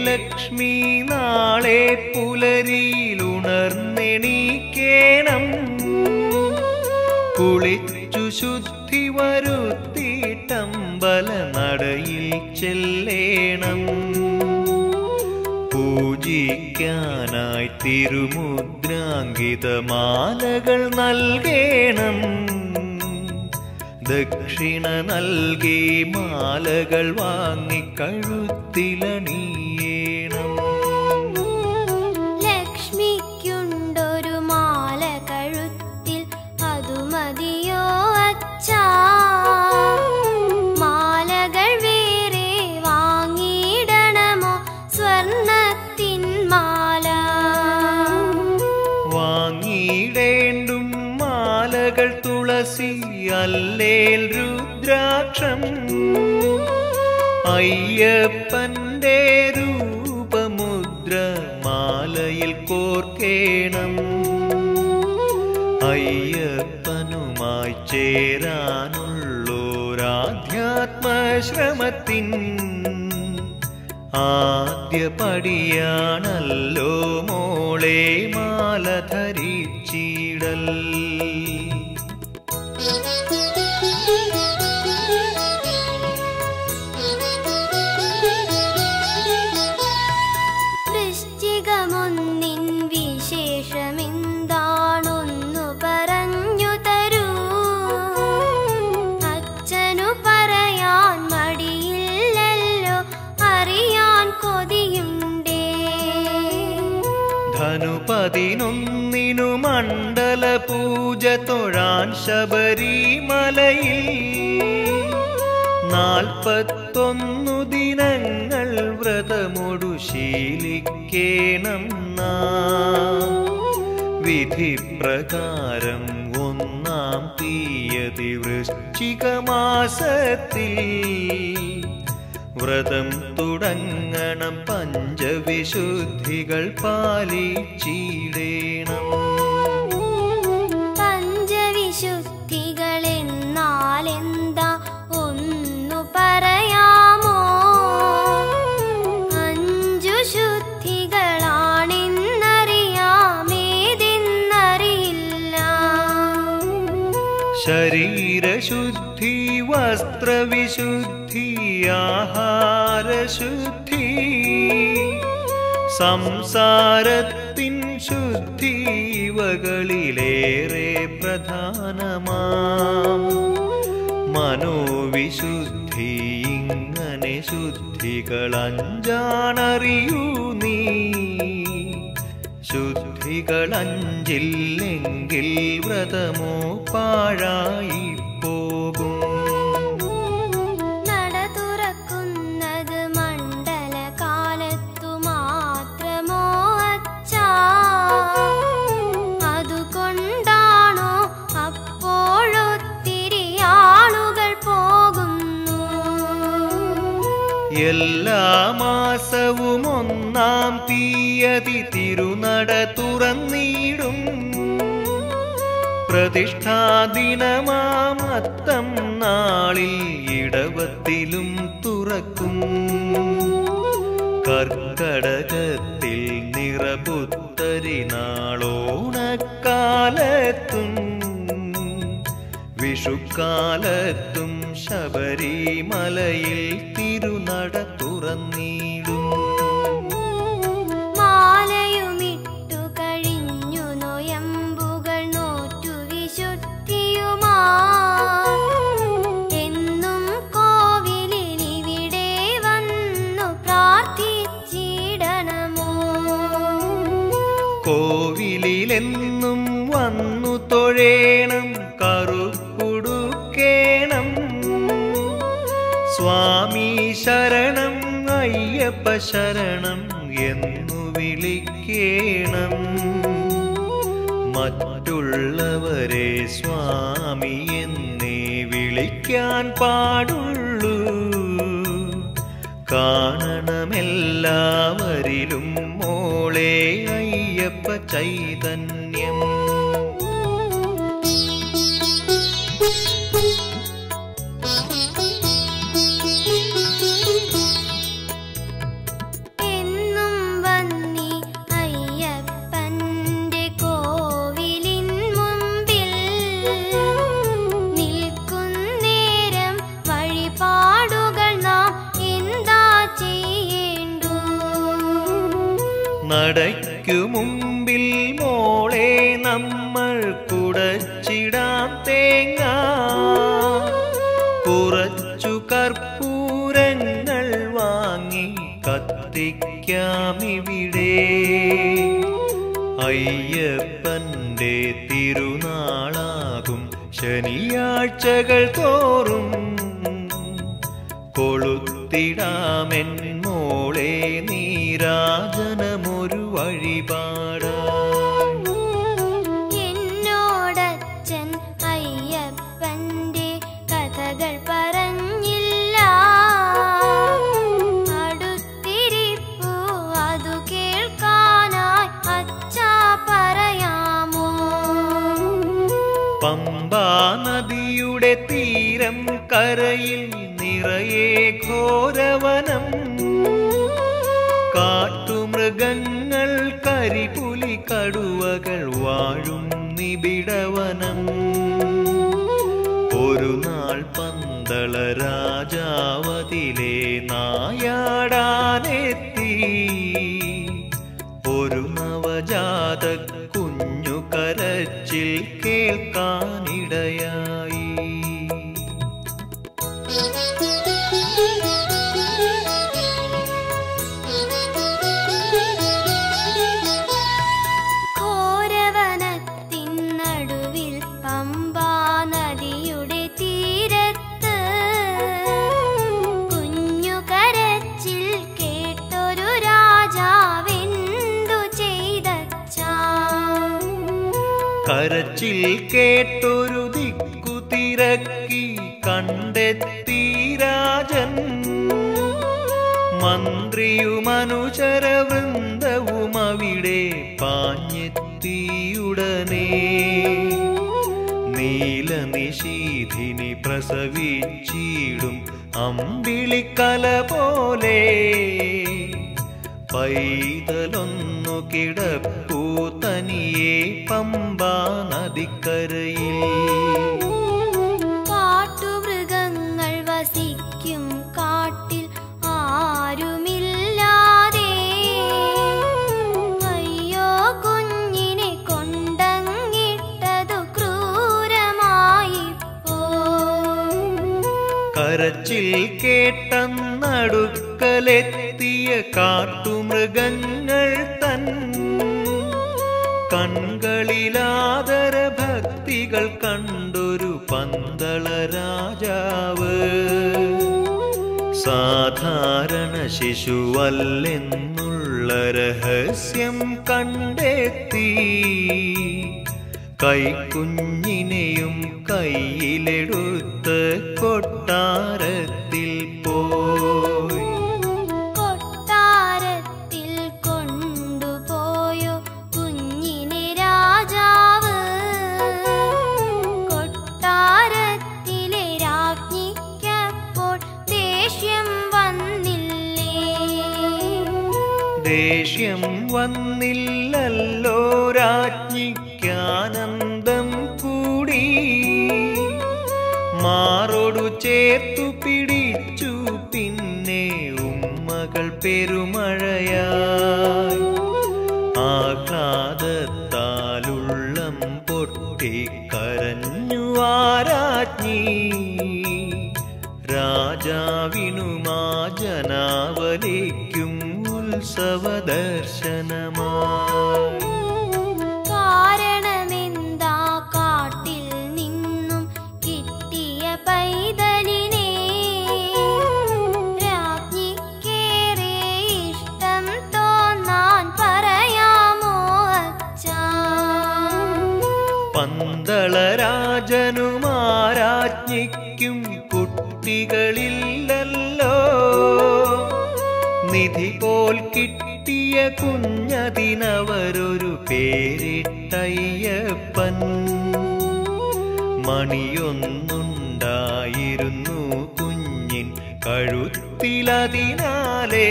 ലക്ഷ്മി നാളെ പുലരിയിലുണർന്നെണീക്കേണം കുളിച്ചു ശുദ്ധി വരുത്തിയിട്ടമ്പല നടയിൽ ചെല്ലേണം പൂജിക്കാനായി തിരുമുദ്രാങ്കിത മാലകൾ നൽകേണം ദക്ഷിണ നൽകി മാലകൾ വാങ്ങി കഴുത്തിലണിയേണം ലക്ഷ്മിക്കുണ്ടൊരു മാല കഴുത്തിൽ അതു മതിയോ അച്ഛാ മാലകൾ വേറെ വാങ്ങിയിടണമോ സ്വർണത്തിൻ മാല വാങ്ങിയിടേണ്ടും മാലകൾ തുളസി അല്ലേൽ രുദ്രാക്ഷം അയ്യപ്പന്റെ രൂപമുദ്ര മാലയിൽ കോർക്കേണം അയ്യപ്പനുമായി ചേരാനുള്ളൊരാധ്യാത്മശ്രമത്തിൻ ആദ്യ പടിയാണല്ലോ മോളെ മാല ധരിച്ചിടൽ വൃശ്ചികമൊന്നിൻ വിശേഷമെന്താണൊന്നു പറഞ്ഞു തരൂ അച്ഛനു പറയാൻ മടിയില്ലല്ലോ അറിയാൻ കൊതിയുണ്ടേ ധനു പതിനൊന്നിനു മണ്ഡല പൂജ തൊഴാൻ ശബരിമലയിൽ നാൽപ്പത്തൊന്നു ദിനങ്ങൾ വ്രതമൊടു ശീലിക്കേണം നാം വിധി പ്രകാരം ഒന്നാം തീയതി വൃശ്ചിക മാസത്തിൽ വ്രതം തുടങ്ങണം പഞ്ചവിശുദ്ധികൾ പാലിച്ചിടേണം പഞ്ചവിശുദ്ധികൾ എന്നാലെന്താ ഒന്നു പറയാമോ അഞ്ചു ശുദ്ധികളാണെന്നറിയാമേതെന്നറിയില്ല ശരീരശുദ്ധി വസ്ത്രവിശുദ്ധി ആഹാരശുദ്ധി സംസാരത്തിൻ ശുദ്ധി ഇവകളിലേറെ പ്രധാനമാം മനോവിശുദ്ധി ഇങ്ങനെ ശുദ്ധികൾ അഞ്ചാണറിയൂ നീ ശുദ്ധികൾ അഞ്ചില്ലെങ്കിൽ വ്രതമോ പാഴായി പോകും നട തുറക്കുന്നത് മണ്ഡലകാലത്തു മാത്രമോ അച്ഛാ അതുകൊണ്ടാണോ അപ്പോഴൊത്തിരി ആളുകൾ പോകുന്നു എല്ലാ മാസവും ഒന്നാം തീയതി തിരുനട തുറന്നിടും പ്രതിഷ്ഠാദിനമാമത്തം നാളിൽ ഇടവത്തിലും തുറക്കും കർക്കടകത്തിൽ നിറപുത്തരി നാളോണക്കാലത്തും വിഷുക്കാലത്തും ശബരിമലയിൽ തിരുനട തുറന്നിടും മാലയുമിട്ടു കഴിഞ്ഞു നൊയമ്പുകൾ നോറ്റു വിശുദ്ധിയുമാ എന്നും കോവിലിനിവിടെ വന്നു പ്രാർത്ഥിച്ചിടണമോ കോവിലിലെന്നും വന്നു തൊഴേണം കറുപ്പുടുക്കേണം സ്വാമി ശരണം അയ്യപ്പ ശരണം എന്നു വിളിക്കേണം മറ്റുള്ളവരെ സ്വാമി എന്നേ വിളിക്കാൻ പാടുള്ളൂ കാണണമെല്ലാവരിലും മോളെ അയ്യപ്പ ചൈതന്യം എൻ നടയ്ക്കു മുമ്പിൽ മോളെ നമ്മൾ കുടച്ചിടാം തേങ്ങ കുറച്ചു കർപ്പൂരങ്ങൾ വാങ്ങി കത്തിക്കാമിവിടെ അയ്യപ്പന്റെ തിരുനാളാകും ശനിയാഴ്ചകൾ തോറും കൊളുത്തിടാമെൻ മോളെ നീരാജനമൊരു വഴിപാടായി എന്നോടച്ഛൻ അയ്യപ്പന്റെ കഥകൾ പറഞ്ഞില്ല അടുത്തിരിപ്പു അതു കേൾക്കാനായി അച്ഛാ പറയാമോ പമ്പാ നദിയുടെ തീരം കരയിൽ നിറയെ ഘോരവനം കാട്ടുമൃഗങ്ങൾ കരിപുലി കടുവകൾ വാഴും നിബിഡവനം ഒരു നാൾ പന്തള രാജാവതിലെ നായാടാനെത്തി ഒരു നവജാത കുഞ്ഞു കരച്ചിൽ കേൾക്കാനിടയായി ഘോരവനത്തിൻ നടുവിൽ പമ്പാ നദിയുടെ തീരത്ത് കുഞ്ഞു കരച്ചിൽ കേട്ടൊരു രാജാവെന്തു ചെയ്തച്ചാ കരച്ചിൽ കേട്ടൊരു ദിക്കു തിരക്കി കണ്ടെത്തി രാജൻ മന്ത്രിയുമനുചര വൃന്ദവും അവിടെ പാഞ്ഞെത്തിയുടനെ നീലനിശീധിനി പ്രസവിച്ചിടും അമ്പിളിക്കല പോലെ പൈതലൊന്നു കിടപ്പൂ തനിയെ പമ്പാ നദിക്കരയിൽ കാട്ടുമൃഗങ്ങൾ വസിക്കും കാട്ടിൽ ആരുമില്ലാതെ അയ്യോ കുഞ്ഞിനെ കൊണ്ടങ്ങിട്ടതു ക്രൂരമായി കരച്ചിൽ കേട്ടെന്നടുക്കലെത്തിയ കാട്ടുമൃഗങ്ങൾ തൻ കൺകളിലാദര ഭക്തികൾ കണ്ടൊരു പന്തള രാജാവ് സാധാരണ ശിശുവല്ലെന്നുള്ള രഹസ്യം കണ്ടെത്തി കൈക്കുഞ്ഞിനെയും കയ്യിലെടുത്ത് കൊട്ടാരത്തിൽ പോയി കൊട്ടാരത്തിൽ കൊണ്ടുപോയോ കുഞ്ഞിനെ രാജാവ് കൊട്ടാരത്തിലെ രാജ്ഞിക്കപ്പോൾ ദേഷ്യം വന്നില്ലേ ദേഷ്യം വന്നില്ലല്ലോ രാജ്ഞിക്കാനന്ദം കൂടി മാറോടു ചേർത്തു പിടിച്ചു പിന്നെ ഉമ്മകൾ പെരുമഴയായി ആഹ്ലാദത്താലുള്ളം പൊട്ടി കരഞ്ഞു ആരാജ്ഞി രാജാവിനുമാ ജനാവലിക്കും ഉത്സവ ദർശനമായി കാരണമെന്താ കാട്ടിൽ നിന്നും കിട്ടിയ പൈതലിനെ രാജ്ഞിക്കേറെ ഇഷ്ടം തോന്നാൻ പറയാമോ അച്ഛാ പന്തളരാജനുമാരാജ്ഞിക്കും കുട്ടികളില്ലല്ലോ നിധി പോൽ കിട്ടിയ കുഞ്ഞതിനവരൊരു പേരിട്ടയ്യപ്പൻ മണിയൊന്നുണ്ടായിരുന്നു കുഞ്ഞിൻ കഴുത്തിലതിനാലേ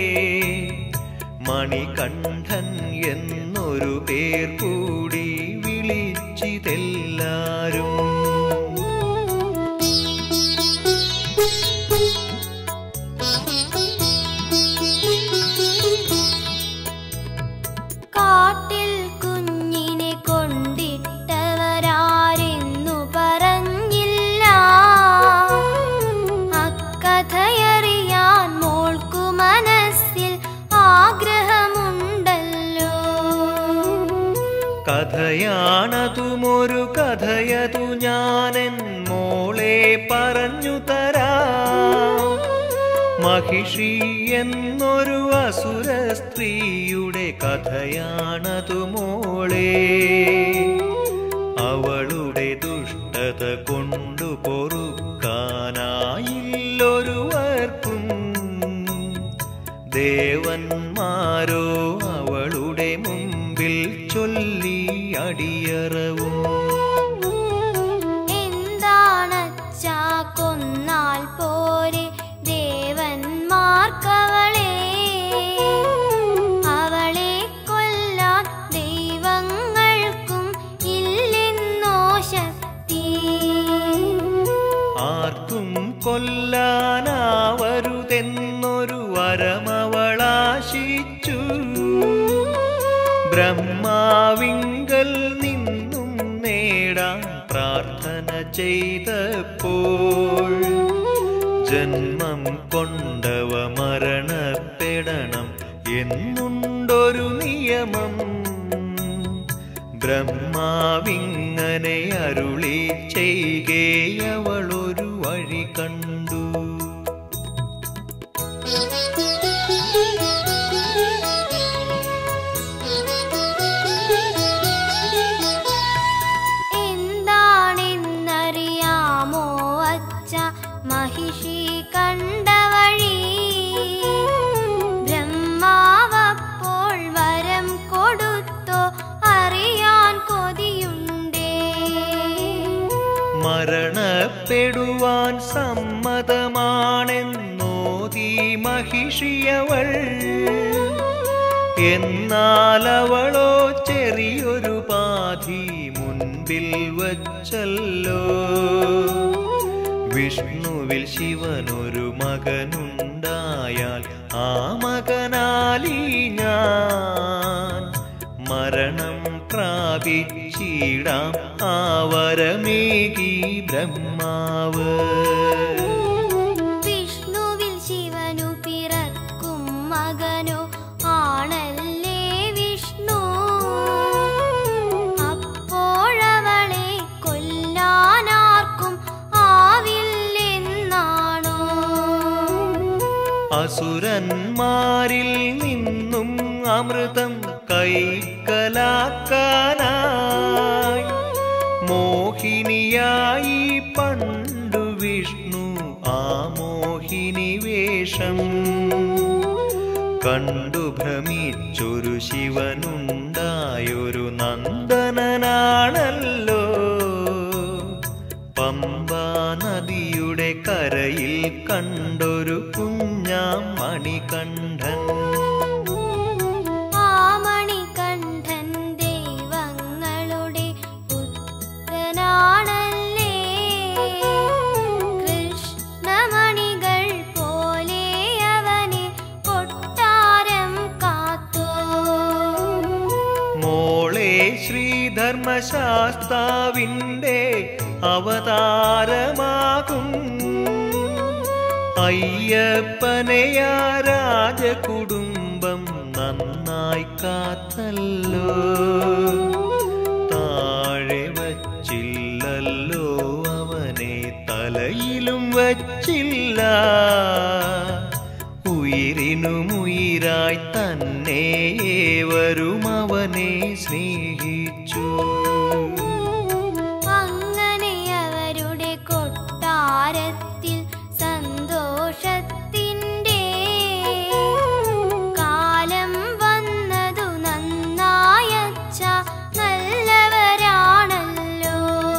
മണികണ്ഠൻ എന്നൊരു പേർ കൂടി വിളിച്ചിതെല്ലാരും കഥയാണതുമൊരു കഥയതു ഞാനെൻ മോളെ പറഞ്ഞു തരാം മഹിഷി എന്നൊരു അസുര സ്ത്രീയുടെ കഥയാണതു മോളെ അവളുടെ ദുഷ്ടത കൊണ്ടു പൊറുക്കാനായില്ലൊരുവർക്കും ദേവന്മാരോ അവളുടെ മുമ്പിൽ ചൊല്ലി അടിയറവും എന്താണച്ചാ കൊന്നാൽ പോരെ ദേവന്മാർക്കവളെ അവളെ കൊല്ലാൻ ദൈവങ്ങൾക്കും ഇല്ലെന്നോ ശക്തി ആർക്കും കൊല്ലാനാവരുതെന്നൊരു വരമവളാശിച്ചു ബ്രഹ്മാവിങ്കൽ നിന്നും നേടാൻ പ്രാർത്ഥന ചെയ്തപ്പോൾ ജന്മം കൊണ്ടവ മരണപ്പെടണം എന്നുണ്ടൊരു നിയമം ബ്രഹ്മാവിങ്ങനെ അരുളി ചെയ്കേ അവളൊരു വഴി കണ്ടു എന്താണെന്നറിയാമോ അച്ഛ മഹിഷി കണ്ട വഴി ബ്രഹ്മാവപ്പോൾ വരം കൊടുത്തോ അറിയാൻ കൊതിയുണ്ടേ മരണപ്പെടുവാൻ സമ്മതമാണെന്നോതി മഹിഷിയവൾ എന്നാൽ അവളോ ചെറിയൊരു പാധി മുൻപിൽ വച്ചല്ലോ വിഷ്ണുവിൽ ശിവനൊരു മകനുണ്ടായാൽ ആ മകനാലി ഞാൻ മരണം പ്രാപിച്ചിടാം ആ വരമേകി ബ്രഹ്മാവ് വിഷ്ണുവിൽ ശിവനു പിറക്കും മകനോ ആണല്ലേ വിഷ്ണു അപ്പോഴവളെ കൊല്ലാനാർക്കും ആവില്ലെന്നാണോ അസുരന്മാരിൽ നിന്നും അമൃതം കൈക്കലാക്കാനായി മോഹിനിയായി പണ്ടു വിഷ്ണു ആ മോഹിനി വേഷം കണ്ടു ഭ്രമിച്ചൊരു ശിവനുണ്ടായൊരു നന്ദനനാണല്ലോ പമ്പാ നദിയുടെ കരയിൽ കണ്ടൊരു കുഞ്ഞാം മണികണ്ഠൻ ആ മണികണ്ഠൻ ദൈവങ്ങളുടെ പുത്രനാണല്ലേ കൃഷ്ണമണികൾ പോലെ അവനെ കൊട്ടാരം കാത്തോ മോളെ ശ്രീധർമ്മശാസ്താവിൻ്റെ അവതാരമാകും അയ്യപ്പനെയാ രാജകുടുംബം നന്നായി കാത്തല്ലോ താഴെ വച്ചില്ലല്ലോ അവനെ തലയിലും വച്ചില്ല ഉയിരിനുമുയിരായി തന്നെ ഏവരും അവനെ സ്നേഹിച്ചു അങ്ങനെ അവരുടെ കൊട്ടാരത്തിൽ സന്തോഷത്തിൻ്റെ കാലം വന്നതു നന്നായച്ച നല്ലവരാണല്ലോ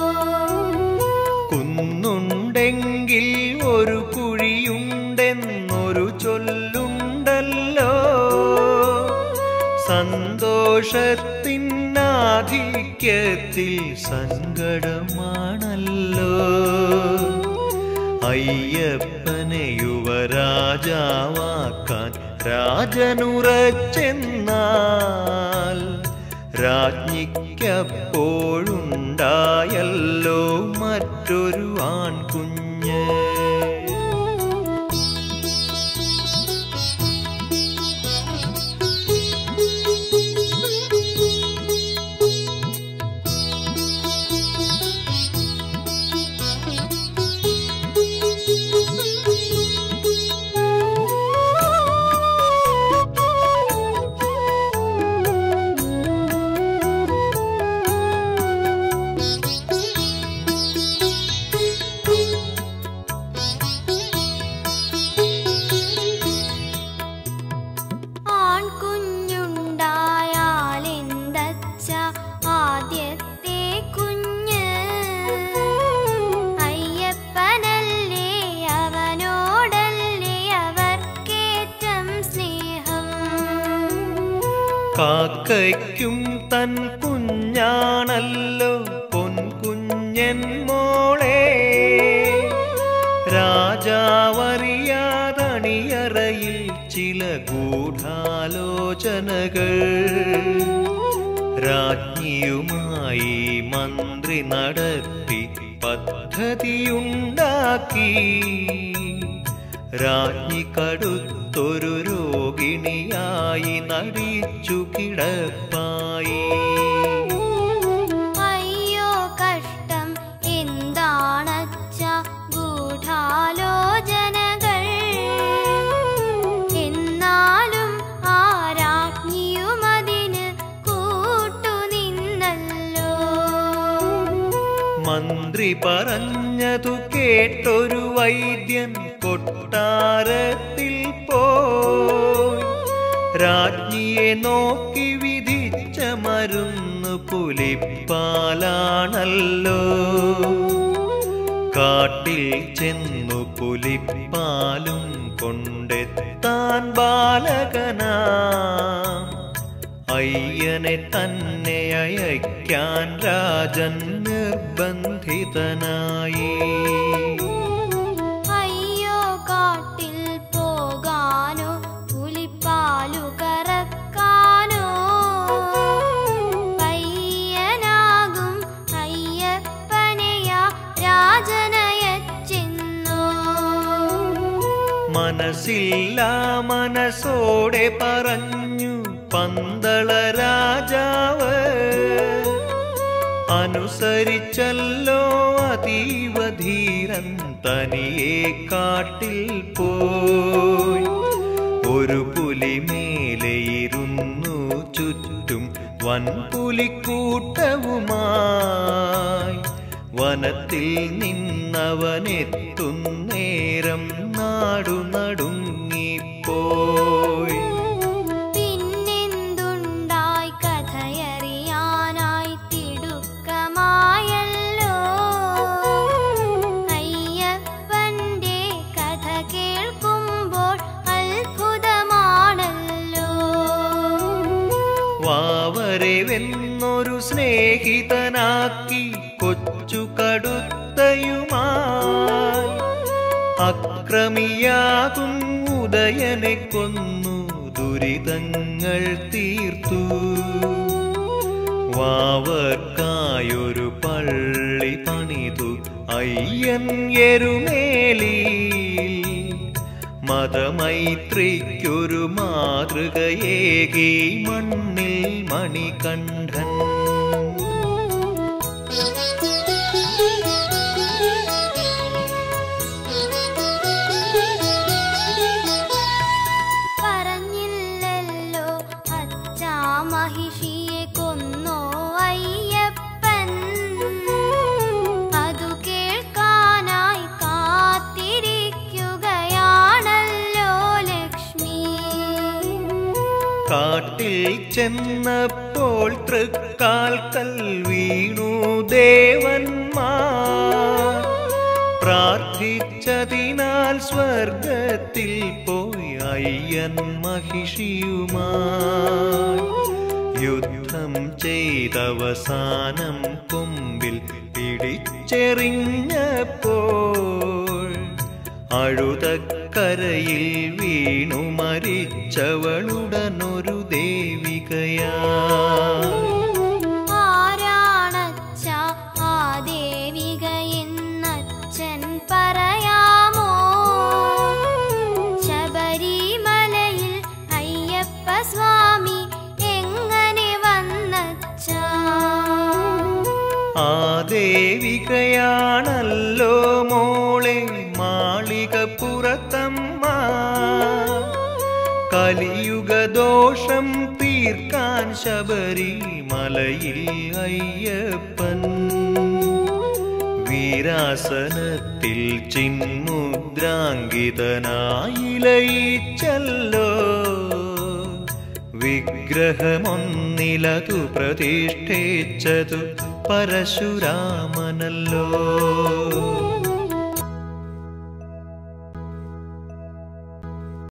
കുന്നുണ്ടെങ്കിൽ ഒരു കുഴിയുണ്ടെന്നൊരു ചൊല്ലുണ്ടല്ലോ സന്തോഷത്തിനാധിക്യത്തിൽ സങ്കടമാണല്ലോ അയ്യപ്പനെ യുവരാജാവാക്കാൻ രാജനുറച്ചെന്നാൽ രാജ്ഞിക്കപ്പോഴുണ്ടായല്ലോ മറ്റൊരു ആൺകുഞ്ഞ് ആൺകുഞ്ഞുണ്ടായാലെന്തച്ച ആദ്യത്തെ കുഞ്ഞ് അയ്യപ്പനല്ലേ അവനോടല്ലേ അവർക്കേറ്റം സ്നേഹം കാക്കയ്ക്കും തൻ കുഞ്ഞാണല്ലോ പൊൻകുഞ്ഞൻ മോളെ രാജാവറിയാതണിയറയിൽ ചില ഗൂഢാലോചനകൾ രാജ്ഞിയുമായി മന്ത്രി നടത്തി പദ്ധതിയുണ്ടാക്കി രാജ്ഞി കടുത്തൊരു രോഗിണിയായി നടിച്ചു കിടപ്പായി അയ്യോ കഷ്ടം എന്താണച്ച ഗൂഢാലോചനകൾ എന്നാലും ആരാജ്ഞിയും അതിന് കൂട്ടുനിന്നല്ലോ മന്ത്രി പറഞ്ഞതു കേട്ടൊരു വൈദ്യൻ കൊട്ടാരത്തിൽ പോയി രാജ്ഞിയെ നോക്കി വിധിച്ച മരുന്ന് പുലിപ്പാലാണല്ലോ കാട്ടിൽ ചെന്നു പുലിപ്പാലും കൊണ്ടെത്താൻ ബാലകനാ അയ്യനെ തന്നെ അയക്കാൻ രാജൻ നിർബന്ധിതനായി അയ്യോ കാട്ടിൽ പോകാനോ പുലിപ്പാലു കറക്കാനോ പയ്യനാകും അയ്യപ്പനെയാ രാജനയച്ചെന്നോ മനസ്സില്ല മനസ്സോടെ പറഞ്ഞു പന്തള രാജാവ് അനുസരിച്ചല്ലോ അതീവ ധീരൻ തനിയെ കാട്ടിൽ പോയി ഒരു പുലിമേലെയിരുന്നു ചുറ്റും വൻപുലിക്കൂട്ടവുമായി വനത്തിൽ നിന്നവനെത്തുന്നേരം നാടു നടുങ്ങിപ്പോയി പിന്നെന്തുണ്ടായി കഥയറിയാനായി തിടുക്കമായല്ലോ അയ്യപ്പന്റെ കഥ കേൾക്കുമ്പോൾ അത്ഭുതമാണല്ലോ വാവരെവെന്നൊരു സ്നേഹിതനാക്കി കൊച്ചു കടുത്തയുമായി അക്രമിയാകും ഉദയനെ കൊന്നു ദുരിതങ്ങൾ തീർത്തു വാവർക്കായൊരു പള്ളി പണിതു അയ്യൻ എരുമേലി മതമൈത്രിക്കൊരു മാതൃകയേകി മണ്ണിൽ മണികണ്ഠൻ പറഞ്ഞില്ലല്ലോ അച്ഛാ മഹിഷിയെ കൊന്നോ അയ്യപ്പൻ അതു കേൾക്കാനായി കാത്തിരിക്കുകയാണല്ലോ ലക്ഷ്മി കാട്ടിൽ ചെന്നപ്പോൾ തൃക്കാൽക്കൽ വീണു ദേവന്മാർ പ്രാർത്ഥിച്ചതിനാൽ സ്വർഗത്തിൽ പോയി അയ്യൻ മഹിഷിയുമായി യുദ്ധം ചെയ്തവസാനം കൊമ്പിൽ പിടിച്ചെറിഞ്ഞപ്പോൾ അഴുതക്കരയിൽ വീണു മരിച്ചവളുടനൊരു ദേവികയാ ആരാണച്ച ആ ദേവിക എന്നച്ഛൻ പറയാമോ ശബരിമലയിൽ അയ്യപ്പ സ്വാമി എങ്ങനെ വന്നച്ച ആ ദേവികയാണല്ലോ മോളെ മാളിക പുറത്തമ്മ കലിയുഗദോഷം തീർക്കാൻ ശബരിമലയിൽ അയ്യപ്പൻ വീരാസനത്തിൽ ചിന്മുദ്രാങ്കിതനായി ലയിച്ചല്ലോ വിഗ്രഹമൊന്നിലതു പ്രതിഷ്ഠിച്ചതു പരശുരാമനല്ലോ